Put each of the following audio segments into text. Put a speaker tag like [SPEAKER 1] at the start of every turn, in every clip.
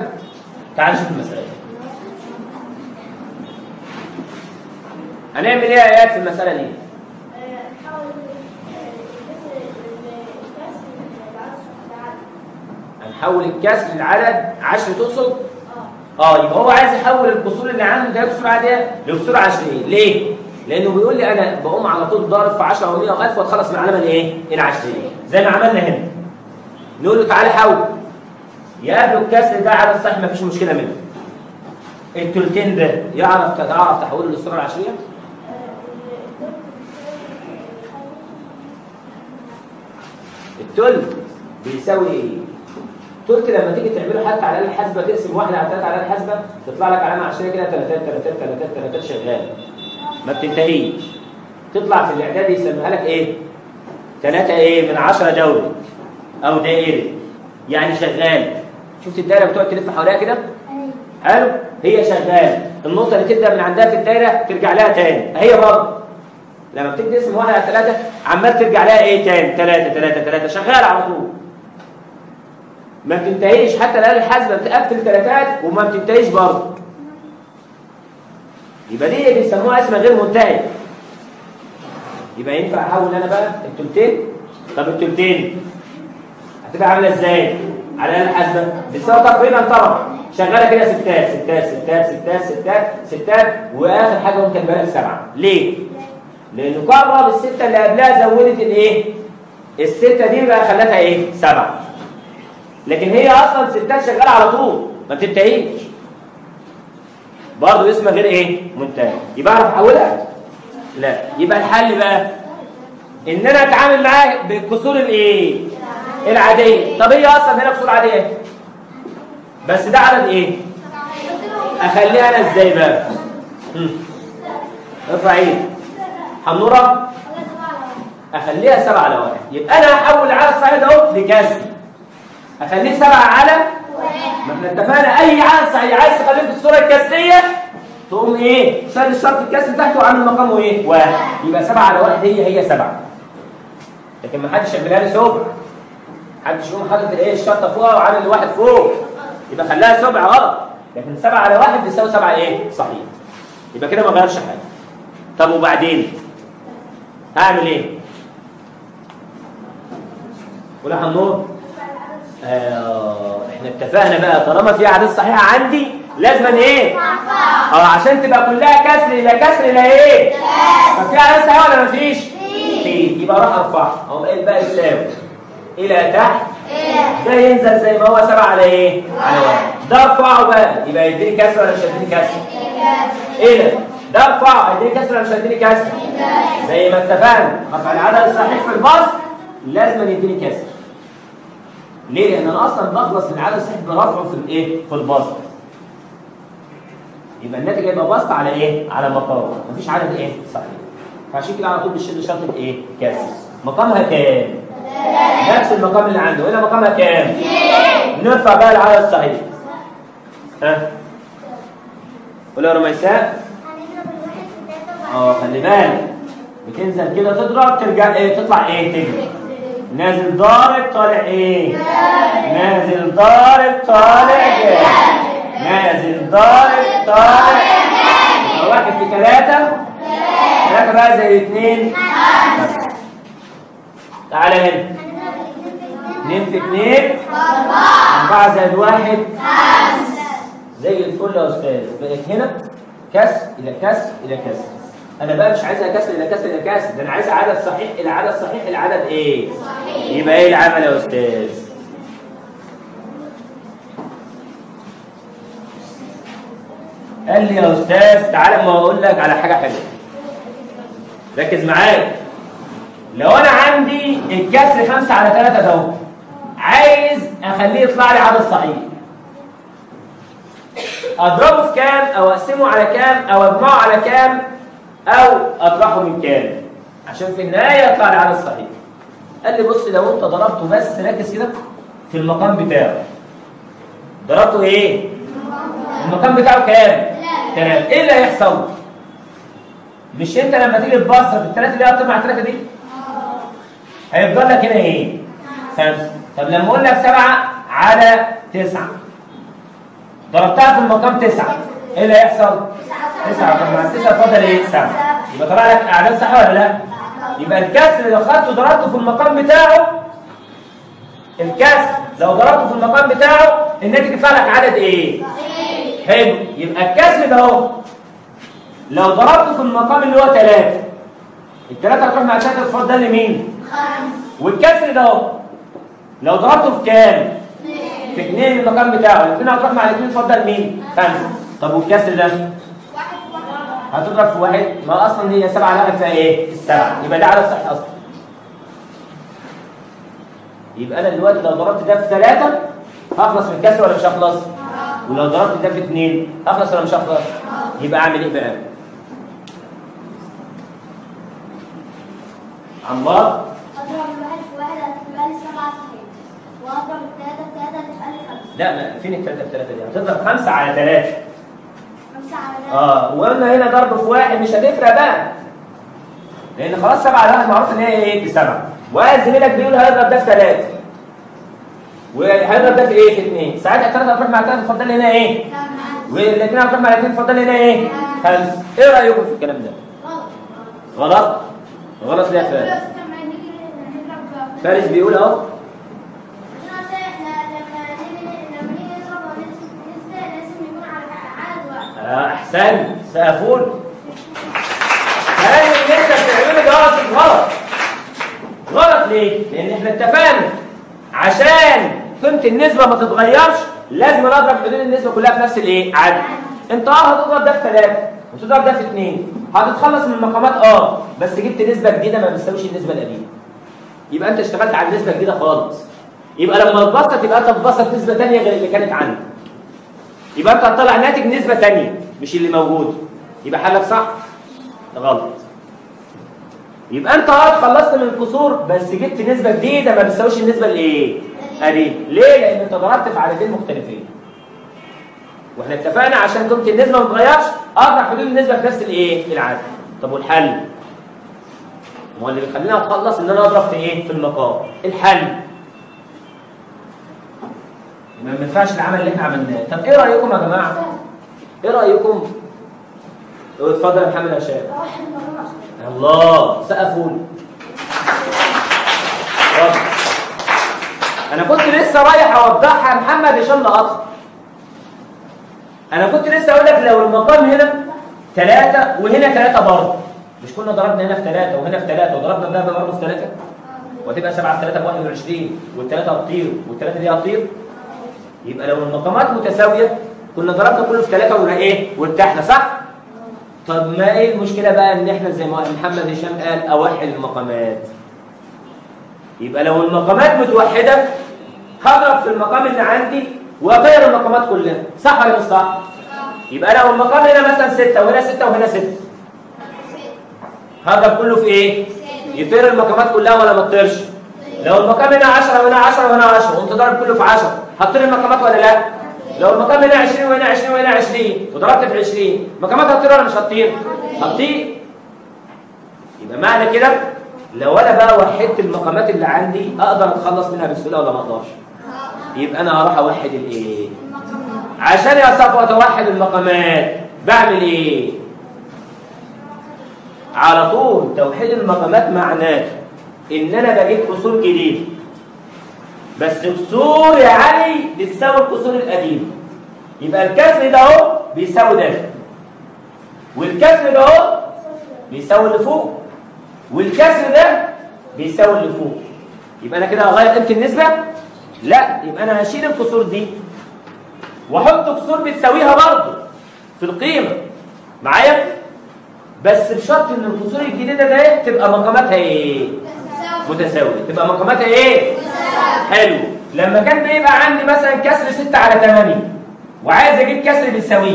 [SPEAKER 1] تعال نشوف المسألة دي. هنعمل ايه يا ايات في المسألة دي؟ هنحول الكسر للعدد 10 تقصد؟ اه يبقى هو عايز يحول الكسور اللي عنده ده كسور عاديه لكسور عشريه، ليه؟ لانه بيقول لي انا بقوم على طول ضارب في 10 او 100 او 1000 واتخلص من العلامه الايه؟ العشريه، زي ما عملنا هنا. نقول له تعالى حول. يقابله الكسر ده عدد صحيح مفيش مشكله منه. التلتين ده يعرف تعرف تحوله للصوره العشريه؟ التلت بيساوي ايه؟ التلت لما تيجي تعمله حتى على الاله الحاسبه تقسم واحده على ثلاثه على الاله الحاسبه تطلع لك علامه عشريه كده ثلاثات ثلاثات ثلاثات ثلاثات شغاله ما بتنتهيش تطلع في الاعداد يسميها لك ايه؟ ثلاثه ايه؟ من 10 دوره او دائره يعني شغال شفت الدايره بتقعد تلف حواليها كده؟ حلو؟ هي شغاله النقطه اللي تبدا من عندها في الدايره ترجع لها تاني هي برضه لما بتيجي تقسم واحد على ثلاثة عمال ترجع لها ايه تاني ثلاثة ثلاثة ثلاثة شغال على طول ما بتنتهيش حتى الآلة الحاسبة بتقفل ثلاثات وما بتنتهيش برضه يبقى دي بيسموها اسمها غير منتهي يبقى ينفع احول انا بقى التلتين طب التلتين هتبقى عامله ازاي؟ على الآلة الحاسبة بتساوي تقريبا طبعا شغاله كده ستات ستات ستات ستات ستات ستات واخر حاجه ممكن بقى سبعه ليه؟ لانه قرب السته اللي قبلها زودت الايه؟ السته دي بقى خلتها ايه؟ سبعه. لكن هي اصلا ستات شغاله على طول ما بتنتهيش. برضه اسمها غير ايه؟ منتهي. يبقى اعرف احولها؟ لا، يبقى الحل بقى ان انا اتعامل معاه بالكسور الايه؟ العاديه. طب هي اصلا هنا كسور عاديه. بس ده عدد ايه؟ اخليها انا ازاي بقى؟ هم. ارفع ايدك. حنورة اخليها سبعة على واحد يبقى انا هحول العدد الصحيح ده اهو لكسر اخليه سبعة على ما احنا اتفقنا اي عدد صحيح عايز تخليه في الصورة الكسرية تقوم ايه شال الشرط الكسر تحته وعامل مقامه ايه واحد يبقى سبعة على واحد هي هي سبعة لكن ما حدش يعملها لي سبع محدش يقوم حاطط الايه الشرطة فوقها وعامل الواحد فوق يبقى خليها سبع غلط لكن سبعة على واحد بيساوي سبعة ايه صحيح يبقى كده ما غيرش حاجة طب وبعدين هعمل ايه ولا حنور آه احنا اتفقنا بقى طالما في اعداد صحيحه عندي لازم ايه اه عشان تبقى كلها كسر الى كسر الى ايه طب في اعداد صحيحه ولا مفيش في يبقى اروح ارفعها اقوم قايل بقى يساوي الى تحت ده ينزل زي ما هو سبعة على ايه على واحد ده ارفعه بقى يبقى يديني كسر ولا مش هيديني كسر ايه ده ارفعه هيديني كسر ولا مش هيديني كسر زي ما اتفقنا رفع العدد الصحيح في البسط لازم يديني كسر ليه؟ لان انا اصلا بخلص من العدد الصحيح برفعه في الايه؟ في البسط يبقى الناتج هيبقى بسط على ايه؟ على مقام مفيش عدد ايه؟ صحيح فعشان كده على طول بنشيل شرطه ايه؟ كسر مقامها كام؟ نفس المقام اللي عنده هنا مقامها كام؟ نرفع بقى العدد الصحيح ها؟ قول يا رميساء اه خلي بالك بتنزل كده تضرب ترجع ايه تطلع ايه تجري نازل ضارب طالع ايه نازل ضارب طالع جاي نازل ضارب طالع يبقى واحد في ثلاثة ثلاثة بقى زي اثنين تعالى هنا اثنين في اثنين أربعة زائد واحد زي الفل يا أستاذ بقت هنا كسر إلى كسر إلى كسر انا بقى مش عايزها كسر الى كسر الى كسر ده انا عايز عدد صحيح الى عدد صحيح الى عدد ايه صحيح. يبقى ايه العمل يا استاذ قال لي يا استاذ تعالى ما اقول لك على حاجه حلوه ركز معايا لو انا عندي الكسر 5 على 3 ده اهو عايز اخليه يطلع لي عدد صحيح اضربه في كام او اقسمه على كام او اجمعه على كام او اطرحه من كام عشان في النهايه يطلع لي عدد صحيح قال لي بص لو انت ضربته بس ركز كده في المقام بتاعه ضربته ايه المقام بتاعه كام ثلاثة ايه اللي هيحصل مش انت لما تيجي تبصر في الثلاثه اللي هتطلع مع الثلاثه دي هيفضل لك هنا ايه خمسه طب لما اقول لك سبعه على تسعه ضربتها في المقام تسعة ايه اللي هيحصل؟ تسعة طب مع التسعة فاضل ايه؟ سبعة يبقى طلع لك اعداد صح ولا لا؟ يبقى الكسر لو خدته ضربته في المقام بتاعه الكسر لو ضربته في المقام بتاعه الناتج يطلع لك عدد ايه؟ حلو يبقى الكسر ده اهو لو ضربته في المقام اللي هو 3 الثلاثة هتروح مع الثلاثة تفضل لمين؟ والكسر ده اهو لو ضربته في كام؟ في 2 المقام بتاعه الاثنين هتروح مع الاثنين تفضل مين؟ 5 طب والكسر ده؟ هتضرب في واحد ما اصلا هي 7 لا فيها ايه؟ السبعة يبقى ده عدد صحيح اصلا يبقى انا دلوقتي لو ضربت ده في 3 هخلص من الكسر ولا مش هخلص؟ ولو ضربت ده في 2 هخلص ولا مش هخلص؟ يبقى اعمل ايه بقى؟ عمار
[SPEAKER 2] اضرب الواحد في واحد هتبقى لي سبعة صحيح واضرب التلاتة في تلاتة هتبقى لي خمسة
[SPEAKER 1] لا ما فين الثلاثة في ثلاثة دي؟ هتضرب خمسة على ثلاثة
[SPEAKER 2] خمسة على ثلاثة
[SPEAKER 1] اه وقلنا هنا ضرب في واحد مش هتفرق بقى لان خلاص سبعة على واحد معروف ان هي ايه بسبعة وقال زميلك بيقول هيضرب ده في ثلاثة وهيضرب ده في ايه في اثنين ساعتها الثلاثة هتروح مع الثلاثة تفضل لي هنا ايه
[SPEAKER 2] خمسة
[SPEAKER 1] والاثنين هتروح مع الاثنين تفضل لي هنا ايه خمسة ايه رأيكم في الكلام ده
[SPEAKER 2] غلط
[SPEAKER 1] غلط غلط ليه يا فارس
[SPEAKER 2] بس لما نيجي نضرب
[SPEAKER 1] فارس بيقول اهو
[SPEAKER 2] عشان أصل احنا لما نيجي لما نيجي نضرب نسبة لازم يكون على عدد واحد
[SPEAKER 1] آه، احسن سقفول هاي اللي انت بتعمله ده اصلا غلط غلط ليه؟ لان احنا اتفقنا عشان قيمه النسبه ما تتغيرش لازم نضرب حدود النسبه كلها في نفس الايه؟ عدد انت اه هتضرب ده في ثلاثه وتضرب ده في اثنين هتتخلص من المقامات اه بس جبت نسبه جديده ما بتساويش النسبه القديمه يبقى انت اشتغلت على نسبه جديده خالص يبقى لما تبسط يبقى انت تبسط نسبه ثانيه غير اللي كانت عندك يبقى انت هتطلع ناتج نسبة تانية مش اللي موجود يبقى حلك صح غلط يبقى انت اه اتخلصت من الكسور بس جبت نسبة جديدة ما بتساويش النسبة الايه؟ قديمة ليه؟ لأن انت ضربت في عددين مختلفين واحنا اتفقنا عشان قيمة النسبة ما تتغيرش اقرا حدود النسبة في نفس الايه؟ العدد طب والحل؟ ما هو اللي بيخليني اتخلص ان انا اضرب في ايه؟ في المقام الحل ما ينفعش العمل اللي احنا عملناه طب ايه رايكم يا جماعه ايه رايكم اتفضل يا محمد هشام
[SPEAKER 2] واحد مرة
[SPEAKER 1] الله سقفوا لي. اتفضل. انا كنت لسه رايح اوضحها يا محمد هشام لقطها انا كنت لسه اقول لك لو المقام هنا ثلاثة وهنا ثلاثة برضه مش كنا ضربنا هنا في ثلاثة وهنا في ثلاثة وضربنا ده برضه في ثلاثة وتبقى 7 في 3 ب 21 والثلاثة هتطير والثلاثة دي هتطير يبقى لو المقامات متساوية كنا ضربنا كله في ثلاثة ولا ايه؟ وارتحنا صح؟ طب ما ايه المشكلة بقى ان احنا زي ما محمد هشام قال اوحد المقامات يبقى لو المقامات متوحدة هضرب في المقام اللي عندي واغير المقامات كلها صح ولا مش صح؟ يبقى لو المقام هنا مثلا ستة وهنا ستة وهنا ستة هضرب كله في ايه؟ يطير المقامات كلها ولا ما تطيرش؟ لو المقام هنا 10 وهنا 10 وهنا 10 وانت ضارب كله في 10 هتطير المقامات ولا لا؟ لو المقام هنا 20 وهنا 20 وهنا 20 وضربت في 20 المقامات هتطير ولا مش هتطير؟ هتطير يبقى معنى كده لو انا بقى وحدت المقامات اللي عندي اقدر اتخلص منها بسهوله ولا ما اقدرش؟ يبقى انا هروح اوحد الايه؟ عشان يا صفوة توحد المقامات بعمل ايه؟ على طول توحيد المقامات معناه ان انا بجيب كسور جديده بس كسور يا علي بتساوي الكسور القديمه يبقى الكسر ده اهو بيساوي ده والكسر ده اهو بيساوي اللي فوق والكسر ده بيساوي اللي فوق يبقى انا كده هغير قيمه النسبه لا يبقى انا هشيل الكسور دي واحط كسور بتساويها برضه في القيمه معايا بس بشرط ان الكسور الجديده ده تبقى مقاماتها ايه متساويه تبقى مقاماتها ايه حلو لما كان بيبقى عندي مثلا كسر 6 على 8 وعايز اجيب كسر بيساويه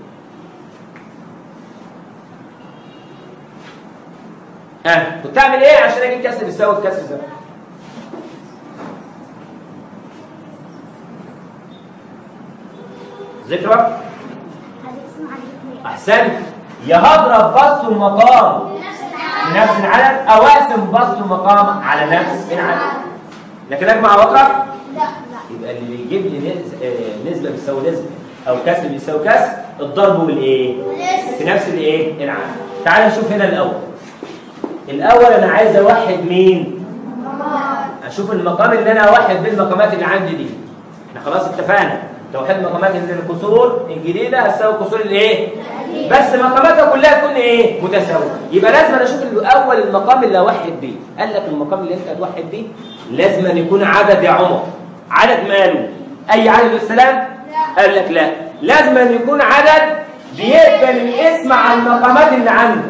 [SPEAKER 1] ها آه. كنت اعمل ايه عشان اجيب كسر بيساوي الكسر ده ذكرى
[SPEAKER 2] هتقسم على الاثنين
[SPEAKER 1] احسنت يا هضرب بسط المقام في نفس العدد او اقسم بسط المقام على نفس العدد لكن اجمع واطرح
[SPEAKER 2] لا لا
[SPEAKER 1] يبقى اللي بيجيب لي نز- آه، نسبه بتساوي نسبه او كسر بيساوي كسر الضرب والايه في نفس الايه العدد تعال نشوف هنا الاول الاول انا عايز اوحد مين اشوف المقام اللي انا اوحد بين المقامات اللي عندي دي احنا خلاص اتفقنا توحيد مقامات ان الكسور الجديده هتساوي الكسور الايه بس مقاماتها كلها تكون ايه متساويه يبقى لازم أنا اشوف الاول المقام اللي اوحد بيه قال لك المقام اللي انت هتوحد بيه لازم أن يكون عدد يا عمر عدد ماله اي عدد السلام قال لك لا لازم أن يكون عدد بيقبل الاسم على المقامات اللي عندك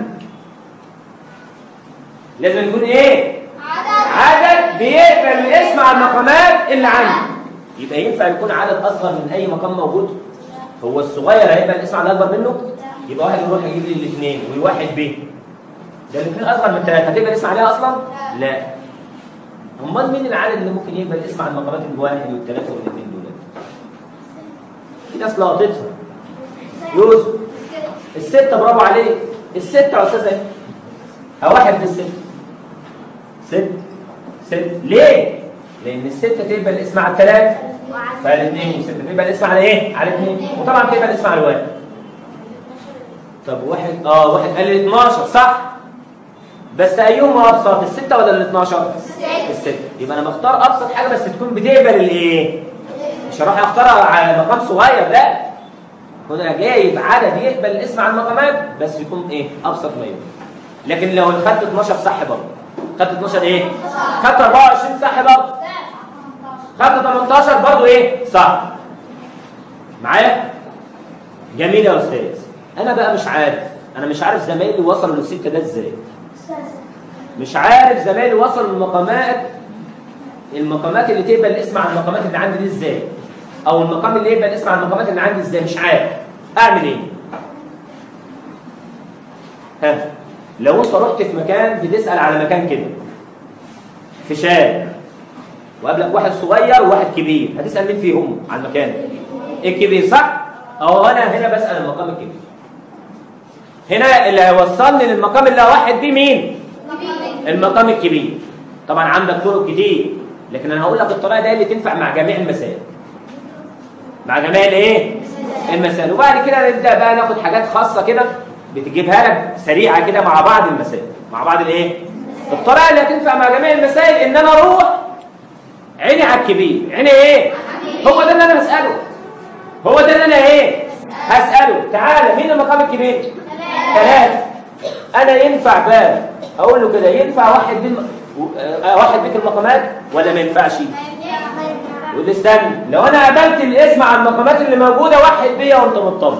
[SPEAKER 1] لازم يكون ايه عدد بيقبل الاسم على المقامات اللي عندك يبقى ينفع يكون عدد اصغر من اي مقام موجود هو الصغير هيبقى الاسم على الاكبر منه يبقى واحد يروح يجيب لي الاثنين ويوحد به ده الاثنين اصغر من ثلاثه هتقبل الاسم عليها اصلا لا امال مين العدد اللي ممكن يقبل الاسم على المقامات الواحد والثلاثه والاثنين دول في ناس لقطتها يوسف الستة برافو عليك الستة يا أستاذ إيه؟ واحد من الستة ست ست ليه؟ لأن الستة تقبل الاسم على الثلاثة فالاثنين والستة تقبل الاسم على إيه؟ على الاثنين وطبعا تقبل الاسم على الواحد طب واحد اه واحد قال لي 12 صح بس أيهما أبسط الستة ولا ال 12 الستة يبقى أنا بختار أبسط حاجة بس تكون بتقبل الإيه؟ مش هروح أختارها على مقام صغير لا هنا جايب عدد يقبل الاسم على المقامات بس يكون ايه ابسط ما يكون لكن لو خدت 12 صح برضه خدت 12 ايه خدت 24 صح برضه خدت 18 برضه ايه صح معايا جميل يا استاذ انا بقى مش عارف انا مش عارف زمايلي وصلوا للسته ده ازاي مش عارف زمايلي وصلوا للمقامات المقامات اللي تقبل الاسم على المقامات اللي عندي دي ازاي او المقام اللي يقبل الاسم على المقامات اللي عندي ازاي مش عارف اعمل ايه ها لو انت رحت في مكان بتسال على مكان كده في شارع وقابلك واحد صغير وواحد كبير هتسال مين فيهم على المكان الكبير صح او انا هنا بسال المقام الكبير هنا اللي هيوصلني للمقام اللي هوحد بيه مين المقام الكبير طبعا عندك طرق كتير لكن انا هقول لك الطريقه دي اللي تنفع مع جميع المسائل مع جميع الايه المسائل وبعد كده نبدا بقى ناخد حاجات خاصه كده بتجيبها لك سريعه كده مع بعض المسائل مع بعض الايه الطريقه اللي هتنفع مع جميع المسائل ان انا اروح عيني على الكبير عيني ايه هو ده اللي انا بساله هو ده اللي انا ايه هساله تعالى مين المقام الكبير ثلاثه انا ينفع بقى اقول له كده ينفع واحد بين آه، واحد بيت المقامات ولا ما ينفعش يقول لي استنى لو انا قبلت الاسم على المقامات اللي موجوده واحد بيا وانت مطمن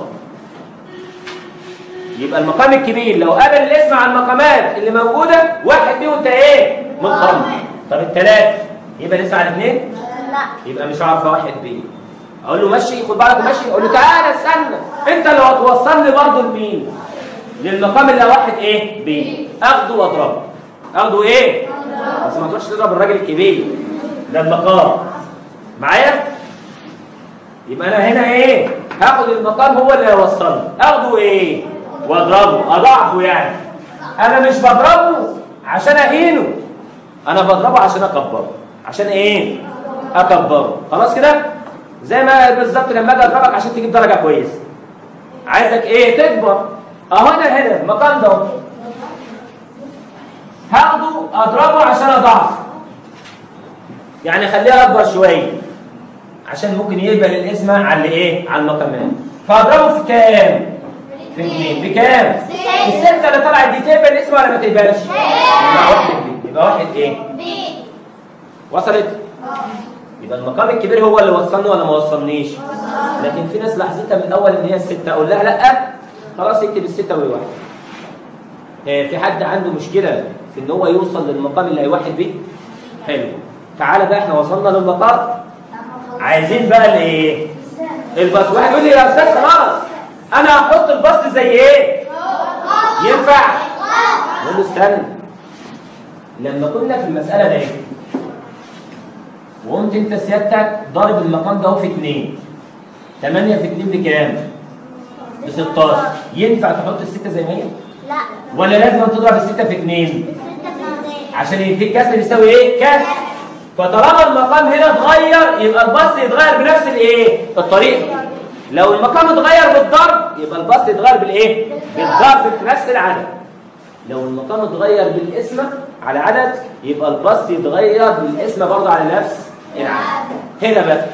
[SPEAKER 1] يبقى المقام الكبير لو قبل الاسم على المقامات اللي موجوده واحد بيه وانت ايه مطمن طب الثلاثه يبقى الاسم على اثنين يبقى مش عارف واحد بيه اقول له مشي خد بالك مشي اقول له تعالى استنى انت لو هتوصلني برضه لمين للمقام اللي واحد ايه بيه اخده واضربه اخده ايه بس ما تروحش تضرب الراجل الكبير ده المقام معايا يبقى انا هنا ايه هاخد المقام هو اللي هيوصلني اخده ايه واضربه اضعفه يعني انا مش بضربه عشان اهينه انا بضربه عشان اكبره عشان ايه اكبره خلاص كده زي ما بالظبط لما اجي اضربك عشان تجيب درجه كويسه عايزك ايه تكبر اهو انا هنا المقام ده اهو. هاخده اضربه عشان اضعفه يعني خليها اكبر شويه عشان ممكن يقبل الاسم على ايه على المقامات فاضربه في كام في اثنين بكام السته اللي طلعت دي تقبل الاسم ولا ما تقبلش يبقى واحد دي يبقى واحد ايه وصلت يبقى المقام الكبير هو اللي وصلني ولا ما وصلنيش لكن في ناس لاحظتها من الاول ان هي السته اقول لها لا خلاص اكتب السته والواحد آه، في حد عنده مشكله في ان هو يوصل للمقام اللي هيوحد بيه حلو تعالى بقى احنا وصلنا للمقام عايزين بقى الايه الباص واحد يقول لي يا استاذ خلاص انا هحط الباص زي ايه ينفع نقول له استنى لما كنا في المساله دي وقمت انت سيادتك ضارب المقام ده اهو في 2 8 في 2 بكام؟ ب 16 ينفع تحط السته زي ما هي؟
[SPEAKER 2] لا
[SPEAKER 1] ولا لازم تضرب السته في 2
[SPEAKER 2] الستة في
[SPEAKER 1] عشان يديك كسر يساوي ايه؟ كسر فطالما المقام هنا اتغير يبقى البسط يتغير بنفس الايه؟ الطريقه لو المقام اتغير بالضرب يبقى البسط يتغير بالايه بالضرب في نفس العدد لو المقام اتغير بالاسم على عدد يبقى البسط يتغير بالاسم برضه على نفس العدد هنا بقى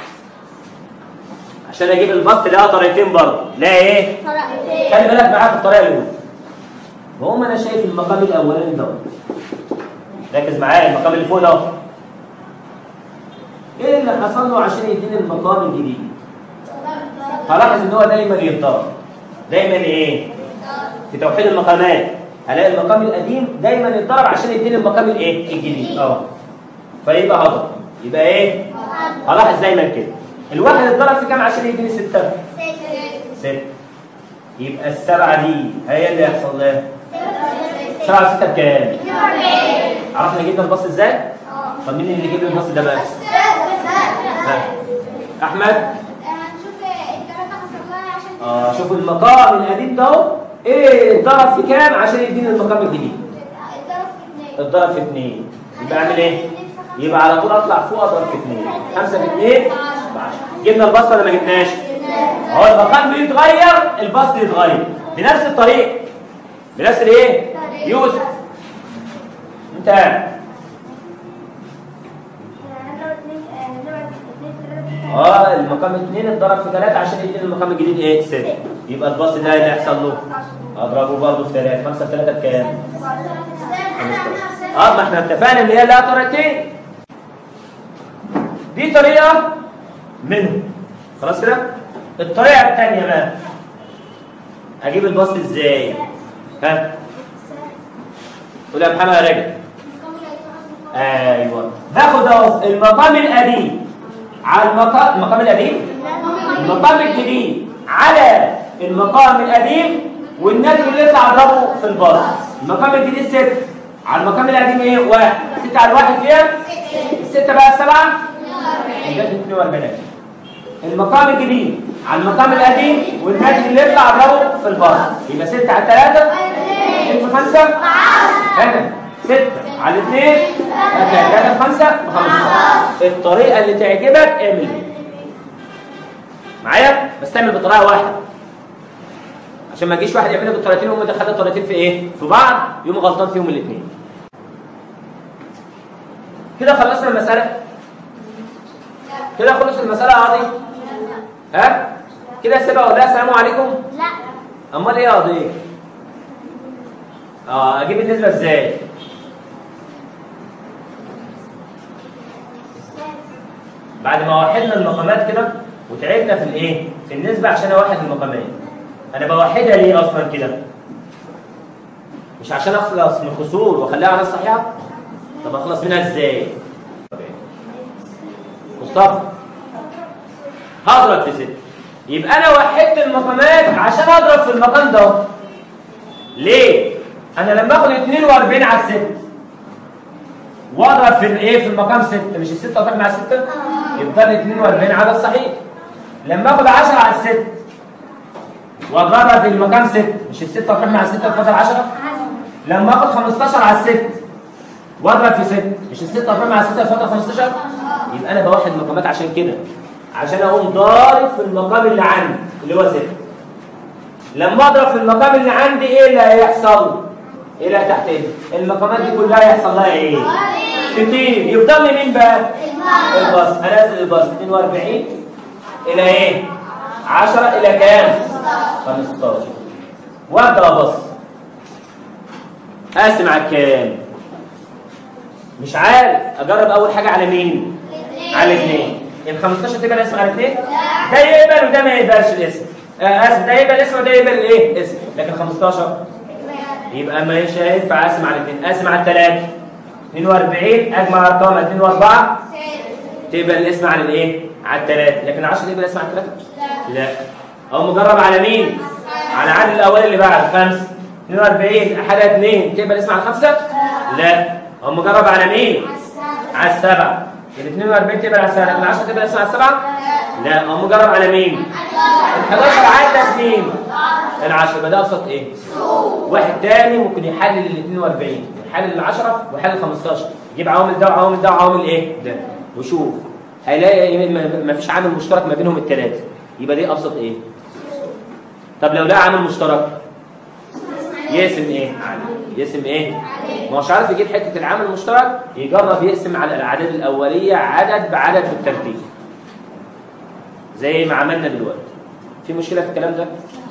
[SPEAKER 1] عشان اجيب البسط لها طريقتين برضه لا ايه خلي بالك معايا في الطريقه الاولى بقوم انا شايف المقام الاولاني ده ركز معايا المقام اللي فوق ده اهو. ايه اللي حصل له عشان يديني المقام الجديد هلاحظ ان هو دايما يتضرب دايما ايه في توحيد المقامات هلاقي المقام القديم دايما يتضرب عشان يديني المقام الايه الجديد اه فيبقى هضرب يبقى ايه هلاحظ دايما كده الواحد اتضرب في كام عشان يديني ستة ستة يبقى السبعة دي هي اللي يحصل لها سبعة وستة بكام؟ عرفنا جبنا الباص ازاي؟ طب مين اللي يجيب لي الباص ده بقى؟ ها. احمد
[SPEAKER 2] هنشوف الكلام ده حصل لها عشان
[SPEAKER 1] اه شوف المقام القديم ده اهو ايه اتضرب في كام عشان يديني المقام الجديد
[SPEAKER 2] الضرب في اثنين
[SPEAKER 1] اتضرب في اثنين يبقى اعمل ايه؟ يبقى على طول اطلع فوق اضرب في اثنين خمسة في اثنين ب 10 جبنا البسط ولا ما جبناش؟ اهو المقام بيتغير البسط يتغير بنفس الطريقه بنفس الايه؟ يوسف انت اه المقام اثنين اتضرب في ثلاثة عشان يديني المقام الجديد ايه؟ ستة يبقى البسط ده اللي هيحصل له اضربه برضه في ثلاثة خمسة في ثلاثة بكام؟ اه ما احنا اتفقنا ان هي لها طريقتين دي طريقة منهم خلاص كده؟ الطريقة الثانية بقى اجيب البسط ازاي؟ ها؟ قول يا محمد يا راجل ايوه باخد اهو المقام القديم على المقام المقام القديم المقام الجديد على المقام القديم والناتج اللي يطلع اضربه في الباص المقام الجديد ستة على المقام القديم ايه؟ واحد ستة على الواحد فيها الستة بقى السبعة يبقى 42 المقام الجديد على المقام القديم والناتج اللي يطلع اضربه في الباص يبقى 6 على 3 2 في 5 هنا 6 على 2 3 في 5 ب 15 الطريقة اللي تعجبك اعمل بيها معايا بس تعمل بطريقة واحدة عشان ما يجيش واحد يعملها بالطريقتين وهم دخلوا الطريقتين في ايه؟ في بعض يقوم غلطان فيهم الاثنين كده خلصنا المسألة كده خلص المسألة يا قاضي ها؟ كده سيبها اقول لها السلام عليكم
[SPEAKER 2] لا
[SPEAKER 1] امال ايه يا قاضي؟ اه اجيب النسبة ازاي؟ بعد ما وحدنا المقامات كده وتعبنا في الايه؟ في النسبة عشان اوحد المقامات. انا بوحدها ليه اصلا كده؟ مش عشان اخلص من الخسور واخليها على الصحيحة؟ طب اخلص منها ازاي؟ مصطفى هضرب في ستة يبقى انا وحدت المقامات عشان اضرب في المقام ده ليه؟ انا لما اخد 42 على الستة واضرب في الايه في المقام 6 مش الستة اضرب مع 6 يبقى لي 42 عدد صحيح لما اخد 10 على الست واضربها في المقام 6 مش الستة اضرب مع 6 تفضل 10 لما اخد 15 على الست واضرب في 6 مش الستة اضرب مع 6 تفضل 15 يبقى انا بوحد المقامات عشان كده عشان اقوم ضارب في المقام اللي عندي اللي هو 6 لما اضرب في المقام اللي عندي ايه اللي هيحصل؟ ايه اللي تحت ايه؟ المقامات دي كلها يحصل لها ايه؟ كتير يفضل لي مين بقى؟ الباص انزل الباص 42 الى ايه؟ 10 الى كام؟ 15 وابدا ابص اقسم على كام؟ مش عارف اجرب اول حاجه على مين؟ على الاثنين ال 15 تبقى الاسم على الاثنين؟ ده يقبل وده ما يقبلش الاسم آه، اسف ده يقبل الاسم وده يقبل الايه؟ الاسم لكن 15 يبقى مش هينفع اقسم على الاثنين اقسم على الثلاثه 42 اجمع ارقام 2 و4 تبقى الاسم على الايه؟ على الثلاثه لكن 10 تبقى الاسم على الثلاثه؟ لا او مجرب على مين؟ على العدد الاولي اللي بعد خمسه 42 احدها 2 تبقى الاسم على الخمسه؟ لا او مجرب على مين؟ على السبعه ال 42 تبقى على السبعه لكن 10 تبقى الاسم على السبعه؟ لا او مجرب على مين؟ ال 11 عدى 2 ال 10 يبقى ده ابسط ايه؟ واحد تاني ممكن يحلل ال 42 يحلل ال 10 ويحلل ال 15 يجيب عوامل ده وعوامل ده وعوامل ايه؟ ده وشوف هيلاقي ما فيش عامل مشترك ما بينهم الثلاثه يبقى دي ابسط ايه طب لو لقى عامل مشترك يقسم ايه يقسم ايه ما هوش عارف يجيب حته العامل المشترك يجرب يقسم على الاعداد الاوليه عدد بعدد بالترتيب زي ما عملنا دلوقتي في مشكله في الكلام ده